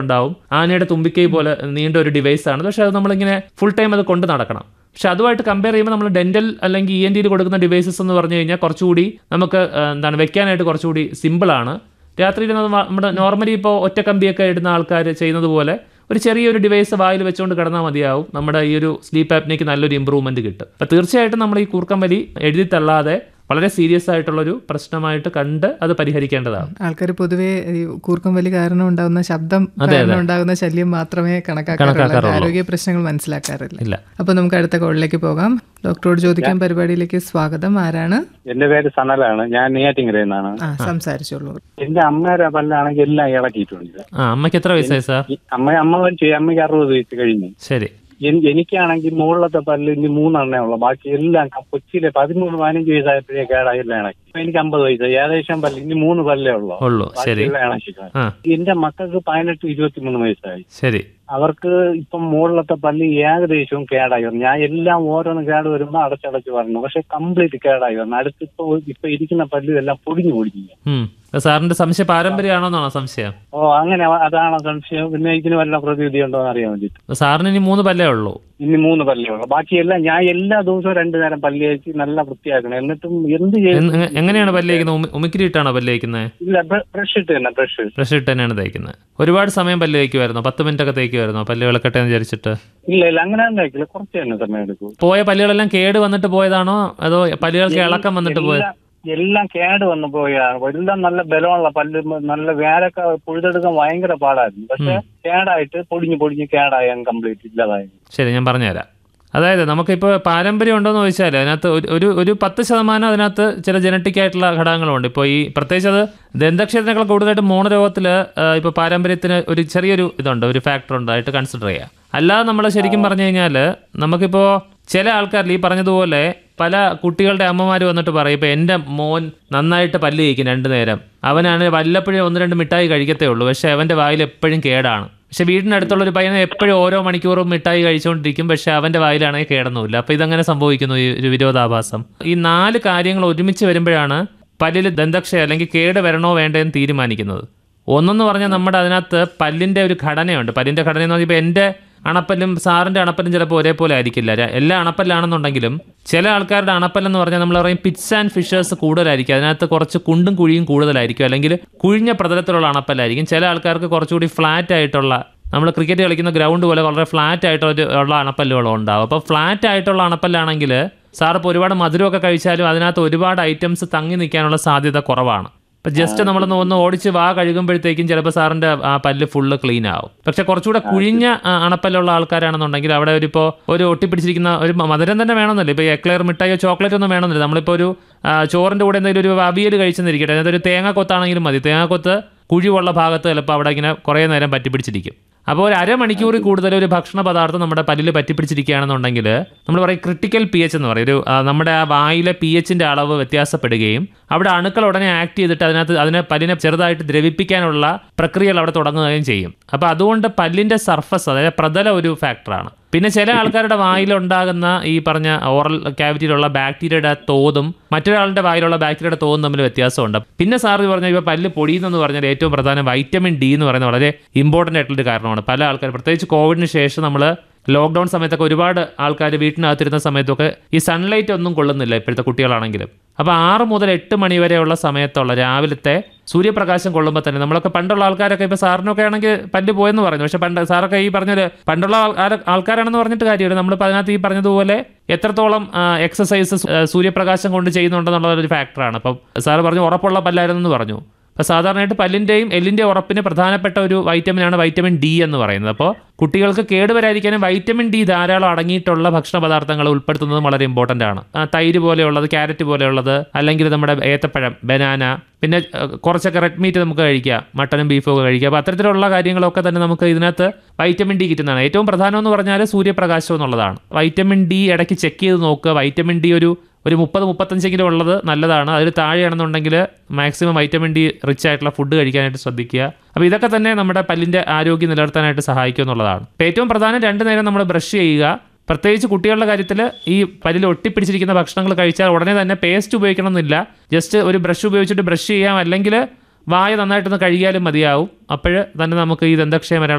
ഉണ്ടാവും ആനയുടെ തുമ്പിക്കൈ പോലെ നീണ്ട ഒരു ഡിവൈസ് ആണ് പക്ഷെ അത് നമ്മളിങ്ങനെ ഫുൾ ടൈം അത് കൊണ്ട് നടക്കണം പക്ഷെ അതുമായിട്ട് കമ്പയർ ചെയ്യുമ്പോൾ നമ്മൾ ഡെന്റൽ അല്ലെങ്കിൽ ഇ എൻ ഡിയിൽ കൊടുക്കുന്ന ഡിവൈസസ് എന്ന് പറഞ്ഞു കഴിഞ്ഞാൽ കുറച്ചുകൂടി നമുക്ക് ആ, എന്താണ് വെക്കാനായിട്ട് കുറച്ചുകൂടി സിമ്പിളാണ് രാത്രിയിൽ നമ്മൾ നമ്മുടെ നോർമലി ഇപ്പോൾ ഒറ്റ കമ്പിയൊക്കെ ഇടുന്ന ആൾക്കാർ ചെയ്യുന്നത് പോലെ ഒരു ചെറിയൊരു ഡിവൈസ് വായിൽ വെച്ചുകൊണ്ട് കിടന്നാൽ മതിയാവും നമ്മുടെ ഈ ഒരു സ്ലീപ്പ് ആപ്നേക്ക് നല്ലൊരു ഇമ്പ്രൂവ്മെന്റ് കിട്ടും അപ്പോൾ തീർച്ചയായിട്ടും നമ്മൾ ഈ കൂർക്കം വലി എഴുതി തള്ളാതെ വളരെ സീരിയസ് ആയിട്ടുള്ളൊരു പ്രശ്നമായിട്ട് കണ്ട് അത് പരിഹരിക്കേണ്ടതാണ് ആൾക്കാർ പൊതുവേ ഈ കൂർക്കം വലി കാരണം ഉണ്ടാകുന്ന ശബ്ദം കാരണം ഉണ്ടാകുന്ന ശല്യം മാത്രമേ കണക്കാക്കാറുള്ളൂ കണക്കാക്കാറുള്ളൂ. ആരോഗ്യ പ്രശ്നങ്ങൾ മനസ്സിലാക്കാറില്ല ഇല്ല അപ്പൊ നമുക്ക് അടുത്ത കോളിലേക്ക് പോകാം ഡോക്ടറോട് ചോദിക്കാൻ പരിപാടിയിലേക്ക് സ്വാഗതം ആരാണ് എന്റെ പേര് സനലാണ് ഞാൻ നെയ്യാറ്റിങ്കരയിൽ നിന്നാണ് ആ സംസാരിച്ചോളൂ എന്റെ അമ്മയുടെ പല്ലാണെങ്കിൽ എല്ലാം ഇളക്കിയിട്ടുണ്ട് ആ അമ്മയ്ക്ക് എത്ര വയസ്സായി സാർ ഈ അമ്മ അമ്മ മരിച്ചു അമ്മയ്ക്ക് അറുപത് വയസ്സ് കഴിഞ്ഞു ശരി എൻ- എനിക്കാണെങ്കിൽ മുകളിലത്തെ പല്ല് ഇനി മൂന്നെണ്ണേ ഉള്ളു ബാക്കി എല്ലാം ക- കൊച്ചിയിലെ പതിമൂന്ന് പതിനഞ്ച് വയസ്സായപ്പോഴേ കേടായി എല്ലാം ഇണക്കി ഇപ്പൊ എനിക്ക് അമ്പത് വയസ്സായി ഏകദേശം പല്ല് ഇനി മൂന്ന് പല്ലേ ഉള്ളു ഉള്ളൂ ശരി എല്ലാം ഇണക്കി ആ എന്റെ മക്കൾക്ക് പതിനെട്ട് ഇരുപത്തിമൂന്ന് വയസ്സായി ശരി അവർക്ക് ഇപ്പം മുകളിലത്തെ പല്ല് ഏകദേശവും കേടായി വന്നു ഞാൻ എല്ലാം ഓരോന്ന് കേട് വരുമ്പോ അടച്ചടച്ച് പറഞ്ഞു പക്ഷെ കംപ്ലീറ്റ് കേടായി വന്നു അടുത്ത് ഇപ്പൊ ഇപ്പൊ ഇരിക്കുന്ന പല്ല് എല്ലാം പൊടിഞ്ഞു പൊടിഞ്ഞു ഉം അത് സാറിന്റെ സംശയം പാരമ്പര്യമാണോന്നാണോ സംശയം ഓ അങ്ങനെ അതാണ് സംശയം പിന്നെ ഇതിന് വല്ല പ്രതിവിധി ഉണ്ടോ എന്ന് അറിയാൻ വേണ്ടിട്ട് സാറിന് ഇനി മൂന്ന് പല്ലേ ഉള്ളൂ ഇനി മൂന്ന് പല്ലേ ഉള്ളു ബാക്കിയെല്ലാം ഞാൻ എല്ലാ ദിവസവും രണ്ടു നേരം പല്ല് കഴിച്ച് നല്ല വൃത്തിയാക്കണം എന്നിട്ടും എന്ത് ചെയ്യും എന്ന് എങ്ങ- എങ്ങനെയാണ് പല്ല് തേക്കുന്നത് ഉമിക്കിരി ഇട്ടാണോ പല്ല് തേക്കുന്നത് ഇല്ല ബ്രഷ് ഇട്ട് തന്നെ ബ്രഷ് ബ്രഷ് ഇട്ട് തന്നെയാണ് തേക്കുന്നത് ഒരുപാട് സമയം പല്ല് തേക്കുമായിരുന്നോ പത്ത് മിനിറ്റ് ഒക്കെ തേക്കുമായിരുന്നോ പല്ല് വിളക്കട്ടെ എന്ന് വിചാരിച്ചിട്ട് ഇല്ല ഇല്ല അങ്ങനെ തന്നെ കഴിക്കില്ല കുറച്ച് തന്നെ സമയം എടുക്കും പോയ പല്ലുകളെല്ലാം കേട് വന്നിട്ട് പോയതാണോ അതോ പല്ലുകൾക്ക് ഇളക്കം വന്നിട്ട് പോയത് എല്ലാം- എല്ലാം കേട് വന്നു പോയാണ് എല്ലാം നല്ല ബലമുള്ള പല്ല് നല്ല വേരൊക്കെ പുഴുതെടുക്കാൻ ഭയങ്കര പാടായിരുന്നു പക്ഷെ കേടായിട്ട് പൊടിഞ്ഞ് പൊടിഞ്ഞ് കേടായി കംപ്ലീറ്റ് ഇല്ലാതായി ശരി ഞാൻ പറഞ്ഞുതരാം അതായത് നമുക്കിപ്പോൾ പാരമ്പര്യം ഉണ്ടോയെന്ന് ചോദിച്ചാൽ അതിനകത്ത് ഒരു ഒരു ഒരു പത്ത് ശതമാനം അതിനകത്ത് ചില ജനറ്റിക് ആയിട്ടുള്ള ഘടകങ്ങളുണ്ട് ഇപ്പോൾ ഈ പ്രത്യേകിച്ച് അത് ദന്തക്ഷേത്രങ്ങൾ കൂടുതലായിട്ട് മോണരോഗത്തിൽ ഇപ്പോൾ പാരമ്പര്യത്തിന് ഒരു ചെറിയൊരു ഇതുണ്ട് ഒരു ഫാക്ടർ ഉണ്ട് ആയിട്ട് കൺസിഡർ ചെയ്യാം അല്ലാതെ നമ്മൾ ശരിക്കും പറഞ്ഞു കഴിഞ്ഞാൽ നമുക്കിപ്പോൾ ചില ആൾക്കാരിൽ ഈ പറഞ്ഞതുപോലെ പല കുട്ടികളുടെ അമ്മമാർ വന്നിട്ട് പറയും ഇപ്പോൾ എൻ്റെ മോൻ നന്നായിട്ട് പല്ല് കഴിക്കും രണ്ടു നേരം അവനാണ് വല്ലപ്പോഴും ഒന്ന് രണ്ട് മിഠായി കഴിക്കത്തേ ഉള്ളൂ പക്ഷേ അവൻ്റെ വായിൽ എപ്പോഴും കേടാണ് പക്ഷെ വീടിനടുത്തുള്ള ഒരു പയ്യനെ എപ്പോഴും ഓരോ മണിക്കൂറും മിഠായി കഴിച്ചുകൊണ്ടിരിക്കും പക്ഷെ അവൻ്റെ വായിലാണെങ്കിൽ കേടൊന്നുമില്ല അപ്പോൾ ഇതങ്ങനെ സംഭവിക്കുന്നു ഈ ഒരു വിരോധാഭാസം ഈ നാല് കാര്യങ്ങൾ ഒരുമിച്ച് വരുമ്പോഴാണ് പല്ലിൽ ദന്തക്ഷയ അല്ലെങ്കിൽ കേട് വരണോ വേണ്ടതെന്ന് തീരുമാനിക്കുന്നത് ഒന്നെന്ന് പറഞ്ഞാൽ നമ്മുടെ അതിനകത്ത് പല്ലിൻ്റെ ഒരു ഘടനയുണ്ട് പല്ലിൻ്റെ ഘടന എന്ന് പറഞ്ഞാൽ ഇപ്പോൾ എൻ്റെ അണപ്പല്ലും സാറിൻ്റെ അണപ്പല്ലും ചിലപ്പോൾ ഒരേപോലെ ആയിരിക്കില്ല ര- എല്ലാ അണപ്പല്ലാണെന്നുണ്ടെങ്കിലും ചില ആൾക്കാരുടെ അണപ്പല്ലെന്ന് പറഞ്ഞാൽ നമ്മൾ പറയും പിറ്റ്സ് ആൻഡ് ഫിഷേഴ്സ് കൂടുതലായിരിക്കും അതിനകത്ത് കുറച്ച് കുണ്ടും കുഴിയും കൂടുതലായിരിക്കും അല്ലെങ്കിൽ കുഴിഞ്ഞ പ്രതലത്തിലുള്ള അണപ്പല്ലായിരിക്കും ചില ആൾക്കാർക്ക് കുറച്ചുകൂടി ഫ്ലാറ്റ് ആയിട്ടുള്ള നമ്മൾ ക്രിക്കറ്റ് കളിക്കുന്ന ഗ്രൗണ്ട് പോലെ വളരെ ഫ്ലാറ്റ് ആയിട്ടുള്ള ഒരു- ഉള്ള അണപ്പല്ലുകളും ഉണ്ടാവും അപ്പോൾ ഫ്ലാറ്റ് ആയിട്ടുള്ള അണപ്പല്ലാണെങ്കിൽ സാർ ഇപ്പോൾ ഒരുപാട് മധുരമൊക്കെ കഴിച്ചാലും അതിനകത്ത് ഒരുപാട് ഐറ്റംസ് തങ്ങി നിൽക്കാനുള്ള സാധ്യത കുറവാണ് ഇപ്പം ജസ്റ്റ് നമ്മളൊന്ന് ഒന്ന് ഓടിച്ച് വാ കഴുകുമ്പോഴത്തേക്കും ചിലപ്പോൾ സാറിൻ്റെ ആ പല്ല് ഫുള്ള് ക്ലീൻ ആവും പക്ഷെ കുറച്ചുകൂടെ കുഴിഞ്ഞ ആ, അണപ്പല്ലുള്ള ആൾക്കാരാണെന്നുണ്ടെങ്കിൽ അവിടെ ഒരു ഇപ്പോൾ ഒരു ഒട്ടിപ്പിടിച്ചിരിക്കുന്ന ഒരു മ- മധുരം തന്നെ വേണമെന്നില്ല ഇപ്പോൾ എക്ലെയർ മിഠായിയോ ചോക്ലേറ്റ് ഒന്നും വേണമെന്നില്ല നമ്മളിപ്പോൾ ഒരു ആ, ചോറിൻ്റെ കൂടെ എന്തെങ്കിലും ഒരു അവിയൽ കഴിച്ചെന്നിരിക്കട്ടെ അതിനകത്ത് ഒരു തേങ്ങ കൊത്താണെങ്കിലും മതി തേങ്ങ കൊത്ത് കുഴിവുള്ള ഭാഗത്ത് ചിലപ്പോൾ അവിടെ ഇങ്ങനെ കുറേ നേരം പറ്റിപ്പിടിച്ചിരിക്കും അപ്പോൾ ഒരു അരമണിക്കൂറിൽ കൂടുതൽ ഒരു ഭക്ഷണ പദാർത്ഥം നമ്മുടെ പല്ലിൽ പറ്റിപ്പിടിച്ചിരിക്കുകയാണെന്നുണ്ടെങ്കിൽ നമ്മൾ പറയും ക്രിട്ടിക്കൽ പി എച്ച് എന്ന് പറയും ഒരു ആ, നമ്മുടെ ആ വായിലെ പി എച്ചിൻ്റെ അളവ് വ്യത്യാസപ്പെടുകയും അവിടെ അണുക്കൾ ഉടനെ ആക്ട് ചെയ്തിട്ട് അതിനകത്ത് അതിനെ പല്ലിനെ ചെറുതായിട്ട് ദ്രവിപ്പിക്കാനുള്ള പ്രക്രിയകൾ അവിടെ തുടങ്ങുകയും ചെയ്യും അപ്പോൾ അതുകൊണ്ട് പല്ലിൻ്റെ സർഫസ് അതായത് പ്രതല ഒരു ഫാക്ടറാണ് പിന്നെ ചില ആൾക്കാരുടെ വായിലുണ്ടാകുന്ന ഈ പറഞ്ഞ ഓറൽ ക്യാവിറ്റിയിലുള്ള ബാക്ടീരിയയുടെ തോതും മറ്റൊരാളുടെ വായിലുള്ള ബാക്ടീരിയയുടെ തോതും തമ്മിൽ വ്യത്യാസമുണ്ട് പിന്നെ സാർ പറഞ്ഞ ഇപ്പോൾ പല്ല് പൊടിയുന്നെന്ന് പറഞ്ഞാൽ ഏറ്റവും പ്രധാനം വൈറ്റമിൻ ഡി എന്ന് പറയുന്നത് വളരെ ഇമ്പോർട്ടൻ്റ് ആയിട്ടുള്ളൊരു കാരണമാണ് പല ആൾക്കാർ പ്രത്യേകിച്ച് കോവിഡിന് ശേഷം നമ്മൾ ലോക്ക്ഡൗൺ സമയത്തൊക്കെ ഒരുപാട് ആൾക്കാർ വീട്ടിനകത്തിരുന്ന സമയത്തൊക്കെ ഈ സൺലൈറ്റ് ഒന്നും കൊള്ളുന്നില്ല ഇപ്പോഴത്തെ കുട്ടികളാണെങ്കിലും അപ്പോൾ ആറ് മുതൽ എട്ട് മണി വരെയുള്ള സമയത്തുള്ള രാവിലത്തെ സൂര്യപ്രകാശം കൊള്ളുമ്പോൾ തന്നെ നമ്മളൊക്കെ പണ്ടുള്ള ആൾക്കാരൊക്കെ ഇപ്പോൾ സാറിനൊക്കെ ആണെങ്കിൽ പല്ല് പോയെന്ന് പറയുന്നു പക്ഷേ പണ്ട് സാറൊക്കെ ഈ പറഞ്ഞ പണ്ടുള്ള ആൾ- ആൾക്കാരാണെന്ന് പറഞ്ഞിട്ട് കാര്യമില്ല നമ്മളിപ്പോൾ അതിനകത്ത് ഈ പറഞ്ഞതുപോലെ എത്രത്തോളം എക്സസൈസ് സൂര്യപ്രകാശം കൊണ്ട് ചെയ്യുന്നുണ്ടെന്നുള്ള ഒരു ഫാക്ടറാണ് അപ്പം സാറ് പറഞ്ഞു ഉറപ്പുള്ള പല്ലായിരുന്നെന്ന് പറഞ്ഞു അപ്പോൾ സാധാരണയായിട്ട് പല്ലിൻ്റെയും എല്ലിൻ്റെ ഉറപ്പിന് പ്രധാനപ്പെട്ട ഒരു വൈറ്റമിനാണ് വൈറ്റമിൻ ഡി എന്ന് പറയുന്നത് അപ്പോൾ കുട്ടികൾക്ക് കേടുവരാതിരിക്കാനും വൈറ്റമിൻ ഡി ധാരാളം അടങ്ങിയിട്ടുള്ള ഭക്ഷണ പദാർത്ഥങ്ങൾ ഉൾപ്പെടുത്തുന്നതും വളരെ ഇമ്പോർട്ടൻ്റ് ആണ് ആ, തൈര് പോലെയുള്ളത് ക്യാരറ്റ് പോലെയുള്ളത് അല്ലെങ്കിൽ നമ്മുടെ ഏത്തപ്പഴം ബനാന പിന്നെ ആ, കുറച്ചൊക്കെ റെഡ് മീറ്റ് നമുക്ക് കഴിക്കാം മട്ടനും ബീഫും ഒക്കെ കഴിക്കാം അപ്പോൾ അത്തരത്തിലുള്ള കാര്യങ്ങളൊക്കെ തന്നെ നമുക്ക് ഇതിനകത്ത് വൈറ്റമിൻ ഡി കിട്ടുന്നതാണ് ഏറ്റവും പ്രധാനം എന്ന് പറഞ്ഞാൽ സൂര്യപ്രകാശം എന്നുള്ളതാണ് വൈറ്റമിൻ ഡി ഇടയ്ക്ക് ചെക്ക് ചെയ്ത് നോക്കുക വൈറ്റമിൻ ഡി ഒരു ഒരു മുപ്പത് മുപ്പത്തഞ്ചെങ്കിലും ഉള്ളത് നല്ലതാണ് അതിൽ താഴെയാണെന്നുണ്ടെങ്കിൽ മാക്സിമം വൈറ്റമിൻ ഡി റിച്ച് ആയിട്ടുള്ള ഫുഡ് കഴിക്കാനായിട്ട് ശ്രദ്ധിക്കുക അപ്പോൾ ഇതൊക്കെ തന്നെ നമ്മുടെ പല്ലിൻ്റെ ആരോഗ്യം നിലനിർത്താനായിട്ട് സഹായിക്കും എന്നുള്ളതാണ് അപ്പോൾ ഏറ്റവും പ്രധാനം രണ്ട് നേരം നമ്മൾ ബ്രഷ് ചെയ്യുക പ്രത്യേകിച്ച് കുട്ടികളുടെ കാര്യത്തിൽ ഈ പല്ലിൽ ഒട്ടിപ്പിടിച്ചിരിക്കുന്ന ഭക്ഷണങ്ങൾ കഴിച്ചാൽ ഉടനെ തന്നെ പേസ്റ്റ് ഉപയോഗിക്കണം എന്നില്ല ജസ്റ്റ് ഒരു ബ്രഷ് ഉപയോഗിച്ചിട്ട് ബ്രഷ് ചെയ്യാം അല്ലെങ്കിൽ വായ നന്നായിട്ടൊന്ന് കഴുകിയാലും മതിയാവും അപ്പോൾ തന്നെ നമുക്ക് ഈ ദന്തക്ഷയം വരാനുള്ള